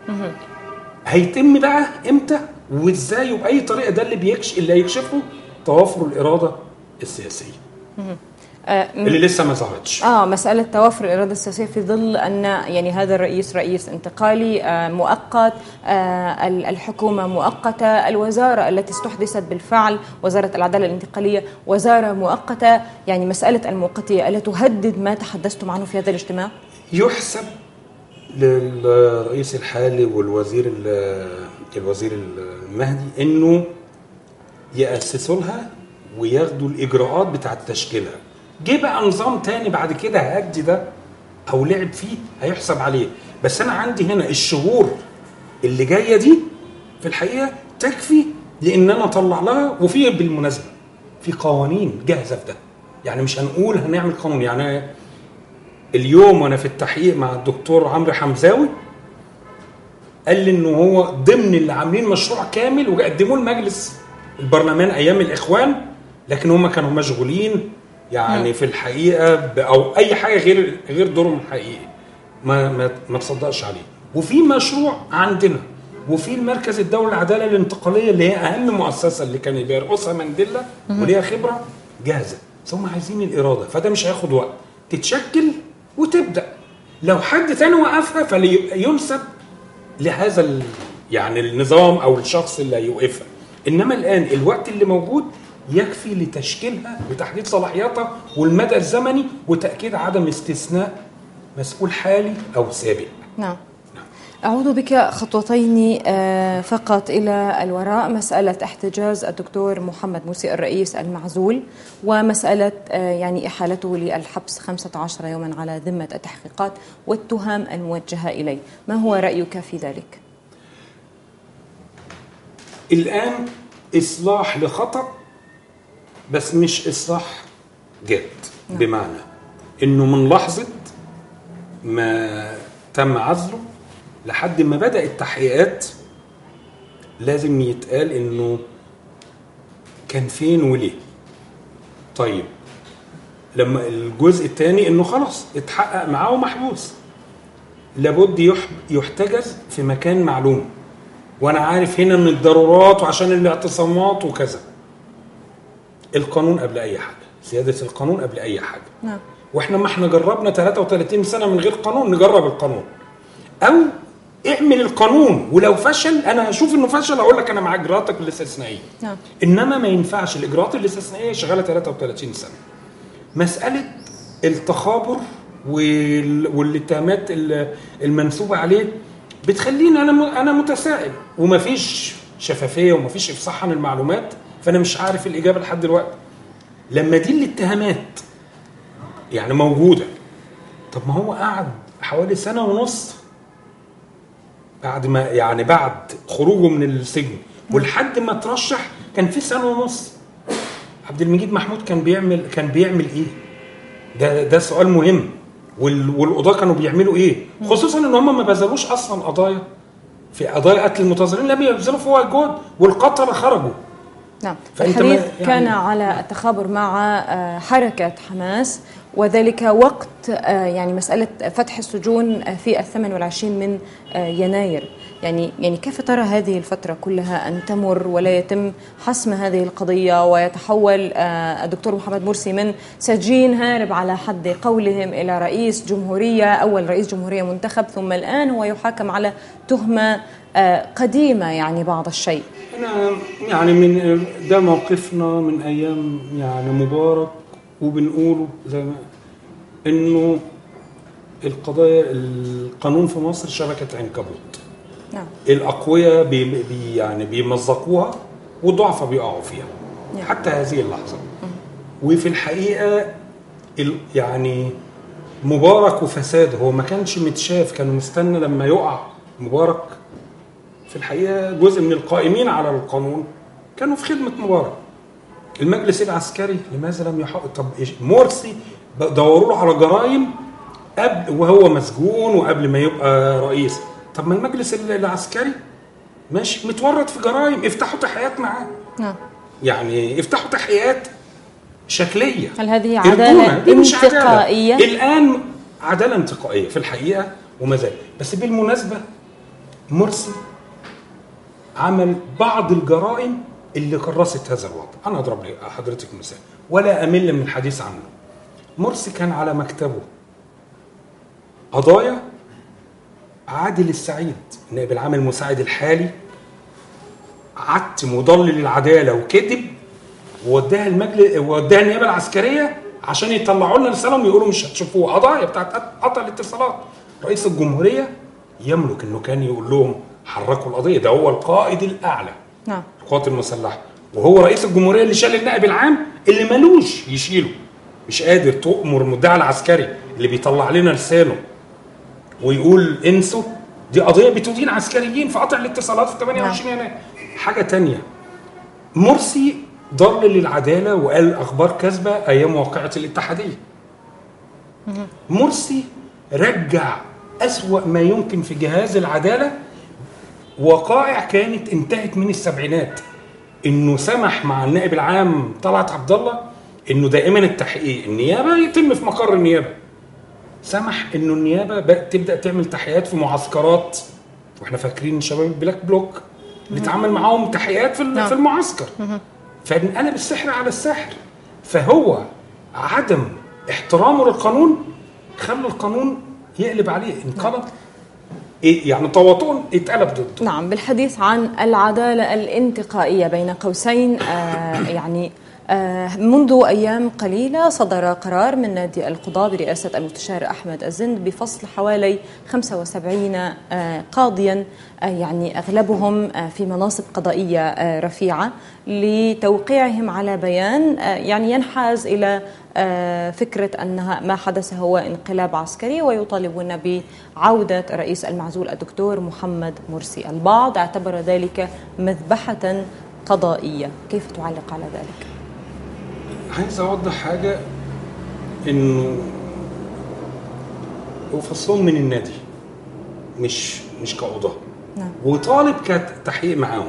هيتم بقى امتى وازاي وباي طريقه ده اللي بيكش اللي هيكشفه توافر الاراده السياسيه آه، اللي لسه ما ظهرتش اه مسألة توافر الإرادة السياسية في ظل أن يعني هذا الرئيس رئيس انتقالي آه مؤقت آه ال- الحكومة مؤقتة الوزارة التي استحدثت بالفعل وزارة العدالة الانتقالية وزارة مؤقتة يعني مسألة المؤقتية ألا تهدد ما تحدثتم عنه في هذا الاجتماع؟ يحسب للرئيس الحالي والوزير ال- الوزير المهدي انه ياسسوا لها وياخدوا الاجراءات بتاعه تشكيلها جه بقى نظام تاني بعد كده هدي ده او لعب فيه هيحسب عليه بس انا عندي هنا الشهور اللي جايه دي في الحقيقه تكفي لان انا اطلع لها وفي بالمناسبه في قوانين جاهزه في ده يعني مش هنقول هنعمل قانون يعني اليوم وانا في التحقيق مع الدكتور عمرو حمزاوي قال لي انه هو ضمن اللي عاملين مشروع كامل وقدموه لمجلس البرلمان ايام الاخوان لكن هم كانوا مشغولين يعني في الحقيقه ب- او اي حاجه غير غير دورهم الحقيقي ما ما ما تصدقش عليه وفي مشروع عندنا وفي المركز الدولي للعداله الانتقاليه اللي هي اهم مؤسسه اللي كان بيرقصها مانديلا وليها خبره جاهزه بس هم عايزين الاراده فده مش هياخد وقت تتشكل وتبدا لو حد تاني وقفها فلينسب لهذا ال... يعني النظام او الشخص اللي هيوقفها انما الان الوقت اللي موجود يكفي لتشكيلها وتحديد صلاحياتها والمدى الزمني وتاكيد عدم استثناء مسؤول حالي او سابق نعم أعود بك خطوتين آه، فقط إلى الوراء مسألة احتجاز الدكتور محمد مرسي الرئيس المعزول ومسألة آه، يعني إحالته للحبس 15 يوما على ذمة التحقيقات والتهم الموجهة إليه ما هو رأيك في ذلك؟ الان اصلاح لخطا بس مش اصلاح جد بمعنى انه من لحظه ما تم عزله لحد ما بدا التحقيقات لازم يتقال انه كان فين وليه طيب لما الجزء الثاني انه خلاص اتحقق معاه ومحبوس لابد يح- يحتجز في مكان معلوم وانا عارف هنا من الضرورات وعشان الاعتصامات وكذا القانون قبل اي حاجه سياده القانون قبل اي حاجه نعم واحنا ما احنا جربنا 33 سنه من غير قانون نجرب القانون او اعمل القانون ولو فشل انا هشوف انه فشل اقول لك انا مع اجراءاتك الاستثنائيه نعم انما ما ينفعش الاجراءات الاستثنائيه شغاله 33 سنه مساله التخابر وال- والاتهامات ال- المنسوبه عليه بتخليني انا م- انا متسائل ومفيش شفافيه ومفيش افصاح عن المعلومات فانا مش عارف الاجابه لحد دلوقتي لما دي الاتهامات يعني موجوده طب ما هو قعد حوالي سنه ونص بعد ما يعني بعد خروجه من السجن ولحد ما ترشح كان في سنه ونص عبد المجيد محمود كان بيعمل كان بيعمل ايه؟ ده ده سؤال مهم وال- والقضاه كانوا بيعملوا ايه؟ خصوصا ان هم ما بذلوش اصلا قضايا في قضايا قتل المتظاهرين لم يبذلوا فيها جهد والقتله خرجوا نعم فأنت ما- الحديث يعني- كان على التخابر مع آه، حركة حماس وذلك وقت آه، يعني مسألة فتح السجون آه، في الثامن والعشرين من آه، يناير يعني يعني كيف ترى هذه الفترة كلها أن تمر ولا يتم حسم هذه القضية ويتحول آه، الدكتور محمد مرسي من سجين هارب على حد قولهم إلى رئيس جمهورية أول رئيس جمهورية منتخب ثم الآن هو يحاكم على تهمة آه، قديمة يعني بعض الشيء انا يعني من ده موقفنا من ايام يعني مبارك وبنقوله زي ما انه القضايا القانون في مصر شبكه عنكبوت نعم الاقوياء بي بي يعني بيمزقوها والضعفاء بيقعوا فيها نعم. حتى هذه اللحظه وفي الحقيقه ال- يعني مبارك وفساد هو ما كانش متشاف كانوا مستنى لما يقع مبارك في الحقيقه جزء من القائمين على القانون كانوا في خدمه مبارك المجلس العسكري لماذا لم يحقق طب إيش مرسي دوروا له على جرائم قبل وهو مسجون وقبل ما يبقى رئيس طب ما المجلس العسكري ماشي متورط في جرائم افتحوا تحقيقات معاه نعم يعني افتحوا تحقيقات شكليه هل هذه ارجونا. عدالة دي مش عدالة. انتقائية؟ الان عداله انتقائيه في الحقيقه وما زال بس بالمناسبه مرسي عمل بعض الجرائم اللي كرست هذا الوضع انا اضرب لحضرتك مثال ولا امل من الحديث عنه مرسي كان على مكتبه قضايا عادل السعيد نائب العام المساعد الحالي عت مضلل العداله وكذب ووداها المجلس ووداها النيابه العسكريه عشان يطلعوا لنا رسالهم يقولوا مش هتشوفوه قضايا بتاعت قطع الاتصالات رئيس الجمهوريه يملك انه كان يقول لهم حركوا القضيه ده هو القائد الاعلى نعم القوات المسلحه وهو رئيس الجمهوريه اللي شال النائب العام اللي ملوش يشيله مش قادر تؤمر المدعي العسكري اللي بيطلع لنا لسانه ويقول انسوا دي قضيه بتدين عسكريين في قطع الاتصالات في 28 يناير حاجه تانية مرسي ضلل العداله وقال اخبار كاذبه ايام واقعه الاتحاديه مرسي رجع اسوا ما يمكن في جهاز العداله وقائع كانت انتهت من السبعينات انه سمح مع النائب العام طلعت عبد الله انه دائما التحقيق النيابه يتم في مقر النيابه سمح انه النيابه بقت تبدا تعمل تحقيقات في معسكرات واحنا فاكرين شباب البلاك بلوك اللي اتعمل معاهم تحقيقات في نعم. في المعسكر فانقلب السحر على السحر فهو عدم احترامه للقانون خلى القانون يقلب عليه انقلب إيه يعني تواطؤ اتقلب ضده نعم بالحديث عن العدالة الانتقائية بين قوسين آه يعني آه منذ أيام قليلة صدر قرار من نادي القضاء برئاسة المستشار أحمد الزند بفصل حوالي 75 آه قاضيا آه يعني أغلبهم آه في مناصب قضائية آه رفيعة لتوقيعهم على بيان آه يعني ينحاز إلى آه، فكرة أنها ما حدث هو انقلاب عسكري ويطالبون بعودة الرئيس المعزول الدكتور محمد مرسي البعض اعتبر ذلك مذبحة قضائية كيف تعلق على ذلك؟ عايز اوضح حاجه انه هو فصلهم من النادي مش مش كقضاه نعم. وطالب كتحقيق معاهم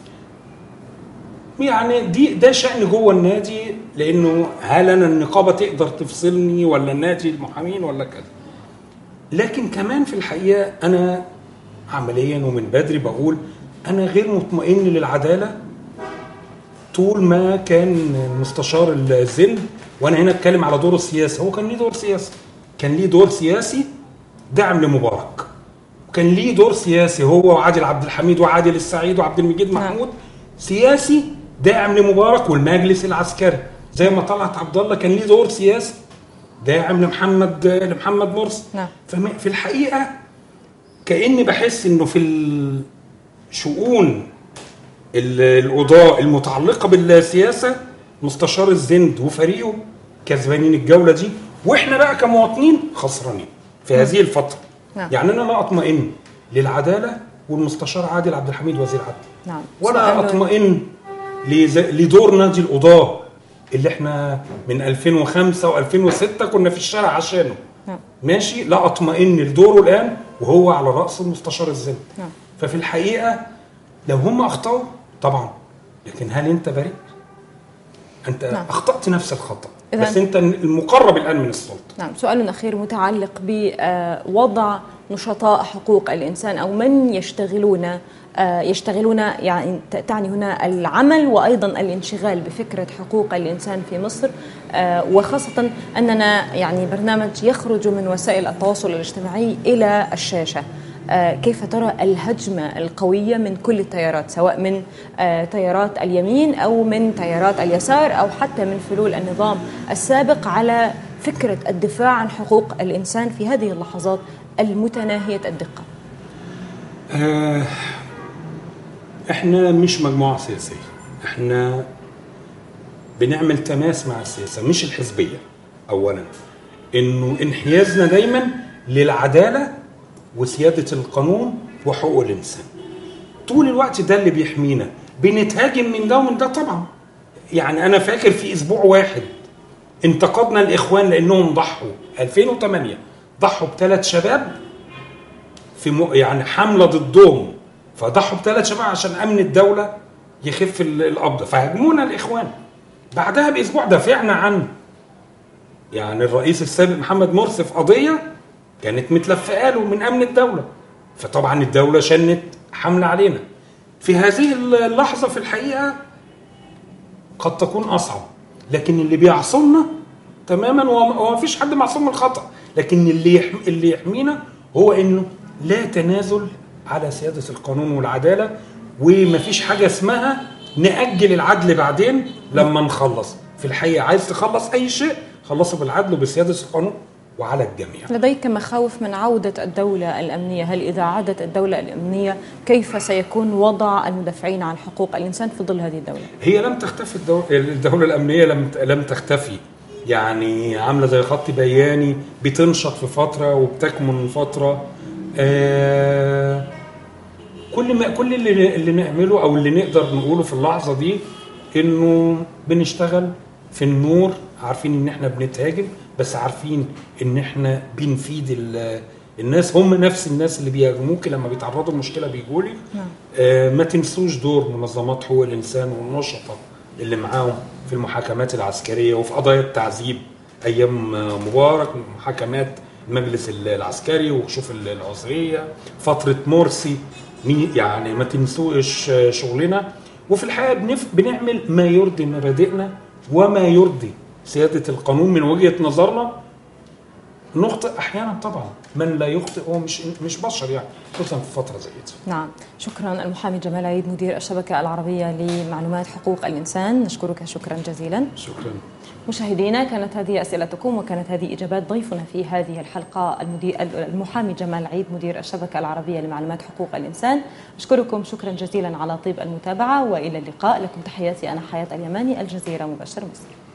يعني دي ده شأن جوه النادي لانه هل انا النقابه تقدر تفصلني ولا النادي المحامين ولا كذا لكن كمان في الحقيقه انا عمليا ومن بدري بقول انا غير مطمئن للعداله طول ما كان مستشار الزند وانا هنا اتكلم على دوره السياسي هو كان ليه دور سياسي كان ليه دور سياسي دعم لمبارك وكان ليه دور سياسي هو وعادل عبد الحميد وعادل السعيد وعبد المجيد نعم. محمود سياسي داعم لمبارك والمجلس العسكري زي ما طلعت عبد الله كان ليه دور سياسي داعم لمحمد لمحمد مرسي نعم. فم- في الحقيقه كاني بحس انه في الشؤون ال- القضاء المتعلقه بالسياسه مستشار الزند وفريقه كسبانين الجوله دي واحنا بقى كمواطنين خسرانين في هذه الفتره نعم. يعني انا لا اطمئن للعداله والمستشار عادل عبد الحميد وزير عدل نعم ولا سؤال- اطمئن لز- لدور نادي القضاه اللي احنا من 2005 و2006 كنا في الشارع عشانه نعم. ماشي لا اطمئن لدوره الان وهو على راس المستشار الزند نعم. ففي الحقيقه لو هم اخطاوا طبعا لكن هل انت بريء؟ انت نعم. اخطات نفس الخطا إذن- بس انت المقرب الان من السلطه نعم سؤال أخير متعلق بوضع نشطاء حقوق الإنسان أو من يشتغلون آه، يشتغلون يعني ت- تعني هنا العمل وأيضا الانشغال بفكرة حقوق الإنسان في مصر آه، وخاصة أننا يعني برنامج يخرج من وسائل التواصل الاجتماعي إلى الشاشة آه، كيف ترى الهجمة القوية من كل التيارات سواء من آه، تيارات اليمين أو من تيارات اليسار أو حتى من فلول النظام السابق على فكرة الدفاع عن حقوق الإنسان في هذه اللحظات المتناهية الدقة آه، احنا مش مجموعه سياسيه احنا بنعمل تماس مع السياسه مش الحزبيه اولا انه انحيازنا دايما للعداله وسياده القانون وحقوق الانسان طول الوقت ده اللي بيحمينا بنتهاجم من ده ومن ده طبعا يعني انا فاكر في اسبوع واحد انتقدنا الاخوان لانهم ضحوا 2008 ضحوا بثلاث شباب في م... يعني حمله ضدهم فضحوا بثلاث شباب عشان امن الدوله يخف ال- القبضه فهاجمونا الاخوان بعدها باسبوع دافعنا عن يعني الرئيس السابق محمد مرسي في قضيه كانت متلفقه له من امن الدوله فطبعا الدوله شنت حمله علينا في هذه اللحظه في الحقيقه قد تكون اصعب لكن اللي بيعصمنا تماما هو هو مفيش حد معصوم من الخطا لكن اللي يحم اللي يحمينا هو انه لا تنازل على سياده القانون والعداله ومفيش حاجه اسمها ناجل العدل بعدين لما نخلص في الحقيقه عايز تخلص اي شيء خلصه بالعدل وبسياده القانون وعلى الجميع لديك مخاوف من عودة الدولة الأمنية هل إذا عادت الدولة الأمنية كيف سيكون وضع المدافعين عن حقوق الإنسان في ظل هذه الدولة هي لم تختفي الدولة, الدولة الأمنية لم لم تختفي يعني عاملة زي خط بياني بتنشط في فترة وبتكمن فترة آه كل ما كل اللي اللي نعمله أو اللي نقدر نقوله في اللحظة دي إنه بنشتغل في النور عارفين إن إحنا بنتهاجم بس عارفين إن إحنا بنفيد ال- الناس هم نفس الناس اللي بيهاجموك لما بيتعرضوا لمشكلة بيجولي نعم. آه، ما تنسوش دور منظمات حقوق الانسان والنشطاء اللي معاهم في المحاكمات العسكريه وفي قضايا التعذيب ايام آه، مبارك محاكمات المجلس ال- العسكري وكشوف ال- العذريه فتره مرسي مي- يعني ما تنسوش آه، شغلنا وفي الحقيقه بنف... بنعمل ما يرضي مبادئنا وما يرضي سياده القانون من وجهه نظرنا نخطئ احيانا طبعا من لا يخطئ هو مش مش بشر يعني خصوصا في فتره زي دي نعم شكرا المحامي جمال عيد مدير الشبكة العربية لمعلومات حقوق الإنسان نشكرك شكرا جزيلا شكرا مشاهدينا كانت هذه أسئلتكم وكانت هذه إجابات ضيفنا في هذه الحلقة المدير المحامي جمال عيد مدير الشبكة العربية لمعلومات حقوق الإنسان أشكركم شكرا جزيلا على طيب المتابعة وإلى اللقاء لكم تحياتي أنا حياة اليماني الجزيرة مباشر مصر